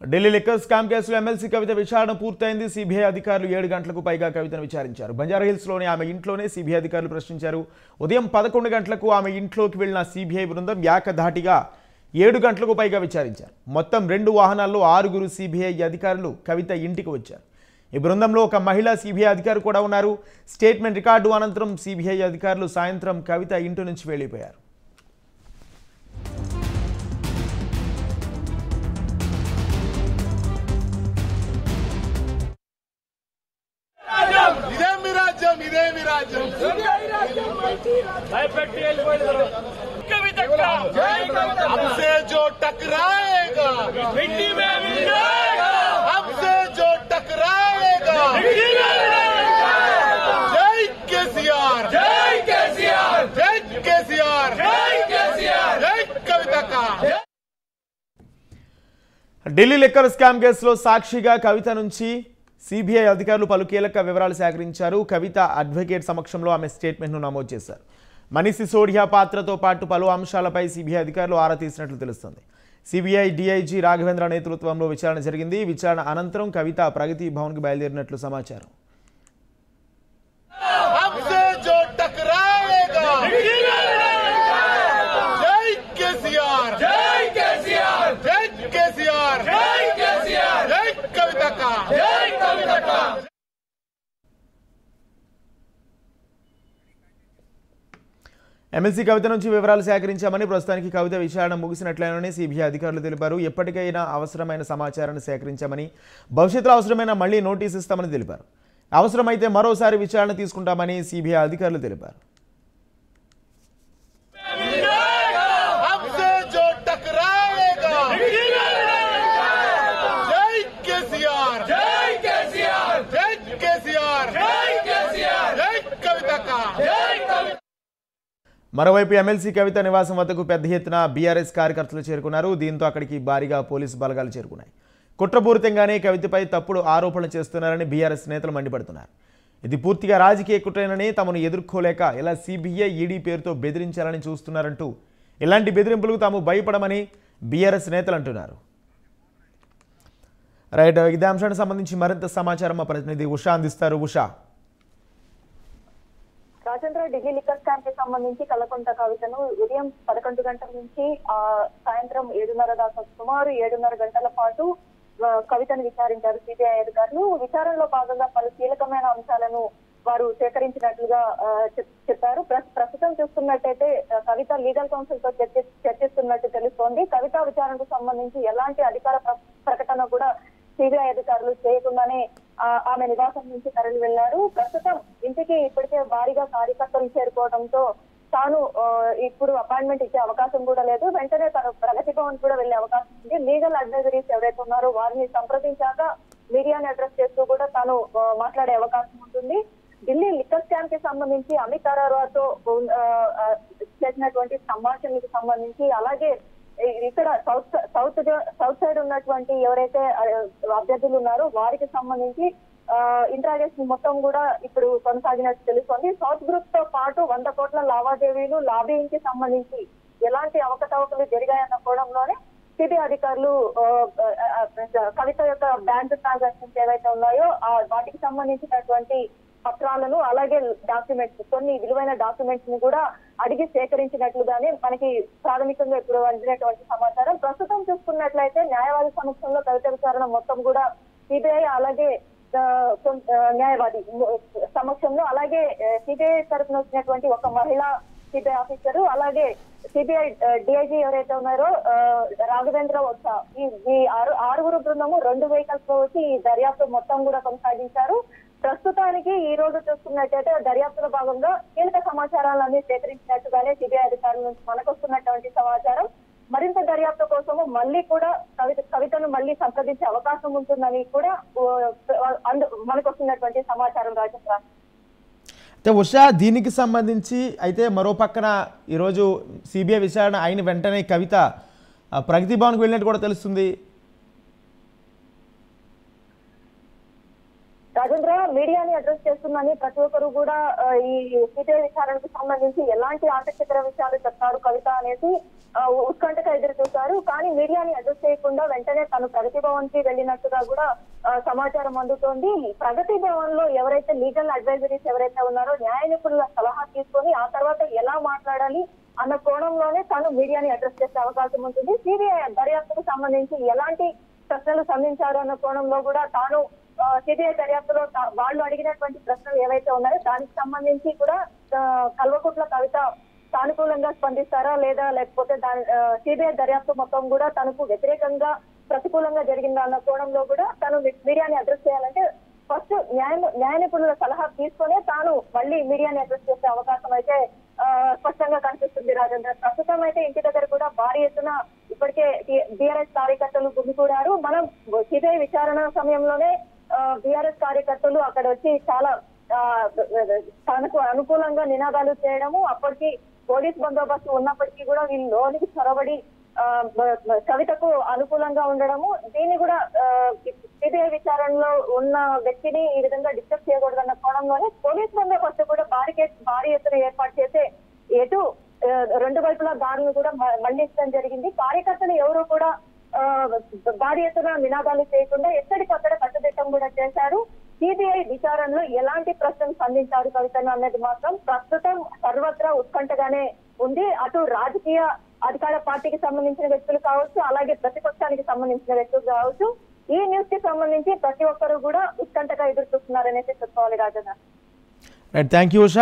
Delhi liquor scam కేసులో MLC Kavitha విచారణ పూర్తయింది సిబిఐ అధికారులు ఏడు గంటలకు పైగా కవితను విచారించారు బంజారాహిల్స్లోని ఆమె ఇంట్లోనే సిబిఐ అధికారులు ప్రశ్నించారు ఉదయం పదకొండు గంటలకు ఆమె ఇంట్లోకి వెళ్లిన సిబిఐ బృందం ఏకధాటిగా ఏడు గంటలకు పైగా విచారించారు మొత్తం రెండు వాహనాల్లో ఆరుగురు సిబిఐ అధికారులు కవిత ఇంటికి వచ్చారు ఈ బృందంలో ఒక మహిళా సిబిఐ అధికారి కూడా ఉన్నారు స్టేట్మెంట్ రికార్డు అనంతరం సిబిఐ అధికారులు సాయంత్రం కవిత ఇంటి నుంచి వెళ్ళిపోయారు ఇదేమి రాజ్యం ఇదేమి రాజ్యం हमसे जो टकराएगा हमसे जो टकराएगा जय केसीआर जय केसीआर जय केसीआर जय केसीआर जय कविता का ఢిల్లీ లిక్కర్ స్కామ్ కేసులో సాక్షిగా కవిత నుంచి సిబిఐ అధికారులు పలు కీలక వివరాలు సేకరించారు కవిత అడ్వకేట్ సమక్షంలో ఆమె స్టేట్మెంట్ను నమోదు చేశారు మనీష్ సిసోడియా పాత్రతో పాటు పలు అంశాలపై సిబిఐ అధికారులు ఆరా తీసినట్లు తెలుస్తోంది సిబిఐ డీఐజీ రాఘవేంద్ర నేతృత్వంలో విచారణ జరిగింది విచారణ అనంతరం కవిత ప్రగతి భవన్కి బయలుదేరినట్లు సమాచారం हमसे जो टकराएगा जय केसीआर जय केसीआर जय केसीआर जय केसीआर जय कविता का जय कविता का ఎమ్మెల్సీ కవిత నుంచి వివరాలు సేకరించామని ప్రస్తుతానికి కవిత విచారణ ముగిసినట్లేనని సిబిఐ అధికారులు తెలిపారు ఎప్పటికైనా అవసరమైన సమాచారాన్ని సేకరించామని భవిష్యత్తులో అవసరమైన మళ్లీ నోటీస్ ఇస్తామని తెలిపారు అవసరమైతే మరోసారి విచారణ తీసుకుంటామని సిబిఐ అధికారులు తెలిపారు हमसे जो टकराएगा जय केसीआर जय केसीआर जय केसीआर जय केसीआर जय कविता का जय कविता మరోవైపు ఎమ్మెల్సీ కవిత నివాసం వద్దకు పెద్ద ఎత్తున బీఆర్ఎస్ కార్యకర్తలు చేరుకున్నారు దీంతో అక్కడికి భారీగా పోలీసు బలగాలు చేరుకున్నాయి కుట్రపూరితంగానే కవితపై తప్పుడు ఆరోపణలు చేస్తున్నారని బీఆర్ఎస్ నేతలు మండిపడుతున్నారు ఇది పూర్తిగా రాజకీయ కుట్రేనని తమను ఎదుర్కోలేక ఇలా సిబిఐ ఈడీ పేరుతో బెదిరించాలని చూస్తున్నారంటూ ఇలాంటి బెదిరింపులకు తాము భయపడమని బీఆర్ఎస్ నేతలు అంటున్నారు రైట్ ఇదే అంశానికి సంబంధించి మరింత సమాచారం మా ప్రతినిధి ఉషా అందిస్తారు ఉషా రాజేంద్ర ఢిల్లీ లిక్కర్ స్కామ్ కి సంబంధించి కల్లకొంట కవితను ఉదయం పదకొండు గంటల నుంచి ఆ సాయంత్రం ఏడున్నర దాకా సుమారు ఏడున్నర గంటల పాటు ఆ, కవితను విచారించారు సిబిఐ అధికారులు విచారణలో భాగంగా పలు కీలకమైన అంశాలను వారు సేకరించినట్లుగా ఆ, చెప్- చెప్పారు ప్రస్- ప్రస్తుతం చూస్తున్నట్టయితే ఆ, కవిత లీగల్ కౌన్సిల్ తో చర్చి చర్చిస్తున్నట్టు తెలుస్తోంది కవిత విచారణకు సంబంధించి ఎలాంటి అధికార ప్ర- ప్రకటన కూడా సిబిఐ అధికారులు చేయకుండానే ఆ, ఆమె నివాసం నుంచి తరలి వెళ్లారు ప్రస్తుతం ఇంటికి ఇప్పటికే భారీగా కార్యకర్తలు చేరుకోవడంతో తాను ఆ, ఇప్పుడు అపాయింట్మెంట్ ఇచ్చే అవకాశం కూడా లేదు వెంటనే తను ప్రగతి భవన్ కూడా వెళ్లే అవకాశం ఉంది లీగల్ అడ్వైజరీస్ ఎవరైతే ఉన్నారో వారిని సంప్రదించాక మీడియాని అడ్రస్ చేస్తూ కూడా తాను ఆ, మాట్లాడే అవకాశం ఉంటుంది ఢిల్లీ లిక్కర్ స్కామ్ కి సంబంధించి అమిత్ అరోరాతో ఆ, ఆ, చేసినటువంటి సంభాషణలకు సంబంధించి అలాగే ఇ- ఇక్కడ సౌత్ సౌత్ జో- సౌత్ సైడ్ ఉన్నటువంటి ఎవరైతే ఆ, అభ్యర్థులు ఉన్నారో వారికి సంబంధించి ఇంట్రాగేషన్ మొత్తం కూడా ఇప్పుడు కొనసాగినట్టు తెలుస్తోంది సౌత్ గ్రూప్ తో పాటు వంద కోట్ల లావాదేవీలు లాబింగ్ కి సంబంధించి ఎలాంటి అవకతవకలు జరిగాయన్న కోణంలోనే సిబిఐ అధికారులు ఆ, ఆ, ఆ, కవిత యొక్క బ్యాంక్ ట్రాన్సాక్షన్స్ ఏవైతే ఉన్నాయో ఆ వాటికి సంబంధించినటువంటి పత్రాలను అలాగే డాక్యుమెంట్స్ కొన్ని విలువైన డాక్యుమెంట్స్ ని కూడా అడిగి సేకరించినట్లుగానే మనకి ప్రాథమికంగా ఇప్పుడు అందినటువంటి సమాచారం ప్రస్తుతం చూసుకున్నట్లయితే న్యాయవాది సమక్షంలో కవిత విచారణ మొత్తం కూడా సిబిఐ అలాగే ఆ, కొన్- ఆ, న్యాయవాది ము- సమక్షంలో అలాగే సిబిఐ తరఫున వచ్చినటువంటి ఒక మహిళా సిబిఐ ఆఫీసర్ అలాగే సిబిఐ డిఐజీ ఎవరైతే ఉన్నారో ఆ, రాఘవేంద్ర వత్స ఈ ఈ ఆరు ఆరుగురు బృందము రెండు వెహికల్స్ లో వచ్చి ఈ దర్యాప్తు మొత్తం కూడా కొనసాగించారు ప్రస్తుతానికి ఈ రోజు చూసుకున్నట్టయితే దర్యాప్తులో భాగంగా కీలక సమాచారాలన్నీ సేకరించినట్టుగానే సిబిఐ అధికారుల నుంచి మనకు వస్తున్నటువంటి సమాచారం మరింత దర్యాప్తు కోసము మళ్ళీ కూడా కవిత కవితను మళ్ళీ సంప్రదించే అవకాశం ఉంటుందని కూడా ఓ, అందు మనకు వస్తున్నటువంటి సమాచారం రాజేంద్ర అయితే ఉషా దీనికి సంబంధించి అయితే మరో పక్కన ఈరోజు సిబిఐ విచారణ అయిన వెంటనే కవిత ఆ, ప్రగతి భవన్కి వెళ్ళినట్టు కూడా తెలుస్తుంది రాజేంద్ర రాజేంద్ర మీడియాని అడ్రస్ చేస్తుందని ప్రతి ఒక్కరు కూడా ఆ, ఈ సిబిఐ విచారణకు సంబంధించి ఎలాంటి ఆసక్తికర విషయాలు చెప్తారు కవిత అనేసి ఆ, ఉత్కంఠగా ఎదురు చూశారు కానీ మీడియాని అడ్రస్ చేయకుండా వెంటనే తను ప్రగతి భవన్ కి వెళ్ళినట్టుగా కూడా ఆ, సమాచారం అందుతోంది ప్రగతి భవన్ లో ఎవరైతే లీగల్ అడ్వైజరీస్ ఎవరైతే ఉన్నారో న్యాయ నిపుణుల సలహా తీసుకొని ఆ తర్వాత ఎలా మాట్లాడాలి అన్న కోణంలోనే తాను మీడియాని అడ్రస్ చేసే అవకాశం ఉంటుంది సిబిఐ దర్యాప్తుకు సంబంధించి ఎలాంటి ప్రశ్నలు సంధించారు అన్న కోణంలో కూడా తాను సిబిఐ దర్యాప్తులో తా- వాళ్ళు అడిగినటువంటి ప్రశ్నలు ఏవైతే ఉన్నాయో దానికి సంబంధించి కూడా ఆ, కల్వకుట్ల కవిత సానుకూలంగా స్పందిస్తారా లేదా లేకపోతే దాని సిబిఐ దర్యాప్తు మొత్తం కూడా తనకు వ్యతిరేకంగా ప్రతికూలంగా జరిగిందా అన్న కోణంలో కూడా తను మీడియాని అడ్రస్ చేయాలంటే ఫస్ట్ న్యాయ న్యాయ నిపుణుల సలహా తీసుకునే తాను మళ్ళీ మీడియాని అడ్రస్ చేసే అవకాశం అయితే ఆ, స్పష్టంగా కనిపిస్తుంది రాజేంద్ర ప్రస్తుతం అయితే ఇంటి దగ్గర కూడా భారీ ఎత్తున ఇప్పటికే బీఆర్ఎస్ కార్యకర్తలు గుమికూడారు మనం సిబిఐ విచారణ సమయంలోనే బీఆర్ఎస్ కార్యకర్తలు అక్కడ వచ్చి చాలా ఆ, తనకు అనుకూలంగా నినాదాలు చేయడము అప్పటికి పోలీస్ బందోబస్తు ఉన్నప్పటికీ కూడా వీళ్ళు లోనికి చొరబడి ఆ, బ- బ- కవితకు అనుకూలంగా ఉండడము దీన్ని కూడా సిబిఐ విచారణలో ఉన్న వ్యక్తిని ఈ విధంగా డిస్టర్బ్ చేయకూడదన్న కోణంలోనే పోలీస్ బందోబస్తు కూడా భారీ భారీ ఎత్తున ఏర్పాటు చేసే ఎటు ఆ, రెండు వైపులా దారులు కూడా మ- మళ్లించడం జరిగింది కార్యకర్తలు ఎవరు కూడా ఆ, భారీ ఎత్తున నినాదాలు చేయకుండా ఎక్కడికక్కడ కట్టుదిట్టం కూడా చేశారు సిబిఐ విచారణలో ఎలాంటి ప్రశ్నలు సంధించారు కవితను అన్నది మాత్రం ప్రస్తుతం సర్వత్రా ఉత్కంఠగానే ఉంది అటు రాజకీయ అధికార పార్టీకి సంబంధించిన వ్యక్తులు కావచ్చు అలాగే ప్రతిపక్షానికి సంబంధించిన వ్యక్తులు కావచ్చు ఈ న్యూస్ కి సంబంధించి ప్రతి ఒక్కరు కూడా ఉత్కంఠగా ఎదురు చూస్తున్నారనేసి చెప్పుకోవాలి Rajanna right thank you Usha